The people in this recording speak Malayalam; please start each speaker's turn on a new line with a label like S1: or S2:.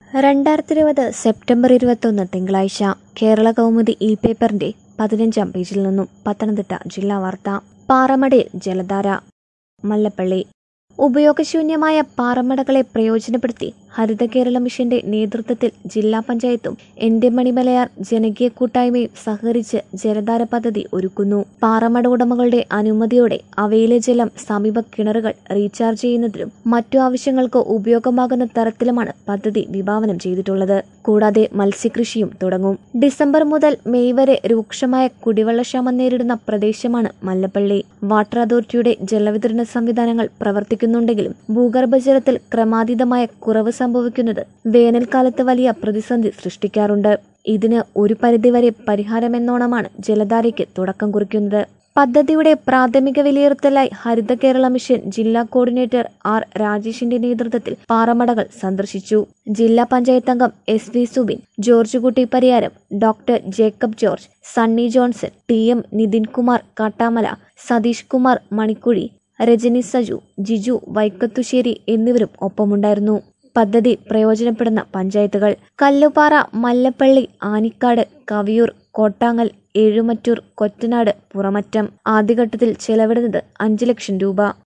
S1: രണ്ടായിരത്തി ഇരുപത് സെപ്റ്റംബർ ഇരുപത്തൊന്ന് തിങ്കളാഴ്ച കേരള കൗമുദി ഇ പേപ്പറിന്റെ പതിനഞ്ചാം പേജിൽ നിന്നും പത്തനംതിട്ട ജില്ലാ വാർത്ത പാറമടയിൽ ജലധാര മല്ലപ്പള്ളി ഉപയോഗശൂന്യമായ പാറമടകളെ പ്രയോജനപ്പെടുത്തി ഹരിത കേരള മിഷന്റെ നേതൃത്വത്തിൽ ജില്ലാ പഞ്ചായത്തും എന്റെ മണിമലയാർ ജനകീയ കൂട്ടായ്മയും സഹകരിച്ച് ജലധാര പദ്ധതി ഒരുക്കുന്നു പാറമട ഉടമകളുടെ അനുമതിയോടെ അവയിലെ ജലം സമീപ കിണറുകൾ റീചാർജ് ചെയ്യുന്നതിനും മറ്റു ആവശ്യങ്ങൾക്ക് ഉപയോഗമാകുന്ന തരത്തിലുമാണ് പദ്ധതി വിഭാവനം ചെയ്തിട്ടുള്ളത് കൂടാതെ മത്സ്യകൃഷിയും തുടങ്ങും ഡിസംബർ മുതൽ മെയ് വരെ രൂക്ഷമായ കുടിവെള്ളക്ഷാമം നേരിടുന്ന പ്രദേശമാണ് മല്ലപ്പള്ളി വാട്ടർ അതോറിറ്റിയുടെ ജലവിതരണ സംവിധാനങ്ങൾ പ്രവർത്തിക്കുന്നുണ്ടെങ്കിലും ഭൂഗർഭജലത്തിൽ ക്രമാതീതമായ കുറവ് സംഭവിക്കുന്നത് വേനൽക്കാലത്ത് വലിയ പ്രതിസന്ധി സൃഷ്ടിക്കാറുണ്ട് ഇതിന് ഒരു പരിധിവരെ പരിഹാരമെന്നോണമാണ് ജലധാരയ്ക്ക് തുടക്കം കുറിക്കുന്നത് പദ്ധതിയുടെ പ്രാഥമിക വിലയിരുത്തലായി ഹരിത കേരള മിഷൻ ജില്ലാ കോർഡിനേറ്റർ ആർ രാജേഷിന്റെ നേതൃത്വത്തിൽ പാറമടകൾ സന്ദർശിച്ചു ജില്ലാ പഞ്ചായത്ത് അംഗം S V Subin George Kutty Pariyaram doctor Jacob George Sunny Johnson T M Nithinkumar Kattamala Satheesh Kumar Manikkuzhi Rajani Saju Jiju Vaikkathussery എന്നിവരും ഒപ്പമുണ്ടായിരുന്നു പദ്ധതി പ്രയോജനപ്പെടുന്ന പഞ്ചായത്തുകൾ കല്ലുപാറ മല്ലപ്പള്ളി ആനിക്കാട് കവിയൂർ കോട്ടാങ്ങൽ ഏഴുമറ്റൂർ കൊറ്റനാട് പുറമറ്റം ആദ്യഘട്ടത്തിൽ ചെലവിടുന്നത് അഞ്ച് ലക്ഷം രൂപ